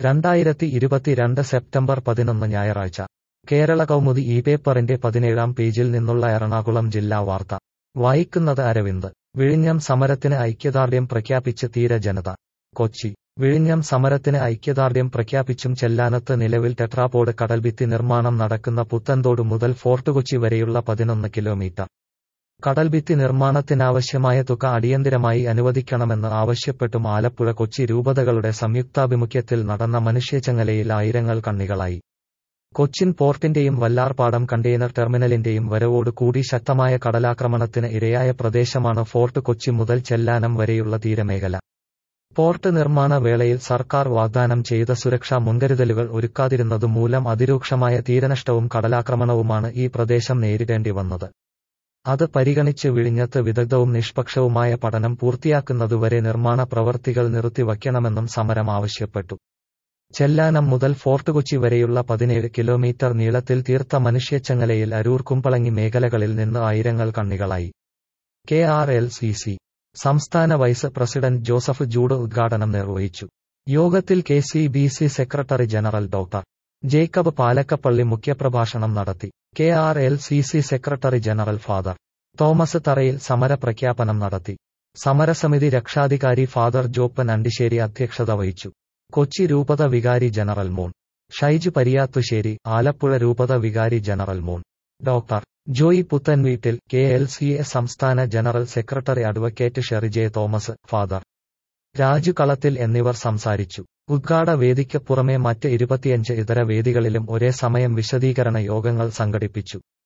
രണ്ടായിരത്തി ഇരുപത്തിരണ്ട് സെപ്റ്റംബർ പതിനൊന്ന് ഞായറാഴ്ച കേരള കൗമുദി ഈ പേപ്പറിന്റെ പതിനേഴാം പേജിൽ നിന്നുള്ള എറണാകുളം ജില്ലാ വാർത്ത വായിക്കുന്നത് അരവിന്ദ് വിഴിഞ്ഞം സമരത്തിന് ഐക്യദാർഢ്യം പ്രഖ്യാപിച്ച് തീര ജനത കൊച്ചി വിഴിഞ്ഞം സമരത്തിന് ഐക്യദാർഢ്യം പ്രഖ്യാപിച്ചും ചെല്ലാനത്ത് നിലവിൽ ടെട്രാപോഡ് കടൽഭിത്തി നിർമ്മാണം നടക്കുന്ന പുത്തൻതോട് മുതൽ ഫോർട്ട് കൊച്ചി വരെയുള്ള പതിനൊന്ന് കിലോമീറ്റർ കടൽഭിത്തി നിർമ്മാണത്തിനാവശ്യമായ തുക അടിയന്തിരമായി അനുവദിക്കണമെന്ന് ആവശ്യപ്പെട്ടും ആലപ്പുഴ കൊച്ചി രൂപതകളുടെ സംയുക്താഭിമുഖ്യത്തിൽ നടന്ന മനുഷ്യച്ചങ്ങലയിൽ ആയിരങ്ങൾ കണ്ണികളായി കൊച്ചിൻ പോർട്ടിന്റെയും വല്ലാർപാടം കണ്ടെയ്നർ ടെർമിനലിന്റെയും വരവോട് കൂടി ശക്തമായ കടലാക്രമണത്തിന് ഇരയായ പ്രദേശമാണ് ഫോർട്ട് കൊച്ചി മുതൽ ചെല്ലാനം വരെയുള്ള തീരമേഖല പോർട്ട് നിർമ്മാണ വേളയിൽ സർക്കാർ വാഗ്ദാനം ചെയ്ത സുരക്ഷാ മുൻകരുതലുകൾ ഒരുക്കാതിരുന്നതുമൂലം അതിരൂക്ഷമായ തീരനഷ്ടവും കടലാക്രമണവുമാണ് ഈ പ്രദേശം നേരിടേണ്ടി വന്നത് അത് പരിഗണിച്ച് വിഴിഞ്ഞത്ത് വിദഗ്ധവും നിഷ്പക്ഷവുമായ പഠനം പൂർത്തിയാക്കുന്നതുവരെ നിർമ്മാണ പ്രവർത്തികൾ നിർത്തിവയ്ക്കണമെന്നും സമരം ആവശ്യപ്പെട്ടു ചെല്ലാനം മുതൽ ഫോർട്ട് കൊച്ചി വരെയുള്ള പതിനേഴ് കിലോമീറ്റർ നീളത്തിൽ തീർത്ത മനുഷ്യച്ചങ്ങലയിൽ അരൂർ കുമ്പളങ്ങി മേഖലകളിൽ നിന്ന് ആയിരങ്ങൾ കണ്ണികളായി K R L C C സംസ്ഥാന വൈസ് പ്രസിഡന്റ് ജോസഫ് ജൂഡ് ഉദ്ഘാടനം നിർവഹിച്ചു യോഗത്തിൽ K C B C secretary general doctor Jacob Palakkappally മുഖ്യപ്രഭാഷണം നടത്തി K R L C C secretary general father Thomas Tharayil സമരപ്രഖ്യാപനം നടത്തി സമരസമിതി രക്ഷാധികാരി ഫാദർ ജോപ്പൻ അണ്ടിശ്ശേരി അധ്യക്ഷത വഹിച്ചു കൊച്ചി രൂപത വികാരി ജനറൽ മോൺ ഷൈജ് പരിയാത്തുശ്ശേരി ആലപ്പുഴ രൂപത വികാരി general Mon doctor Joy Puthenveettil K L C A സംസ്ഥാന general secretary advocate Sherry J Thomas father Raju Kalathil എന്നിവർ സംസാരിച്ചു ഉദ്ഘാട വേദിക്ക് പുറമെ മറ്റ് ഇരുപത്തിയഞ്ച് ഇതര വേദികളിലും ഒരേ സമയം വിശദീകരണ യോഗങ്ങൾ സംഘടിപ്പിച്ചു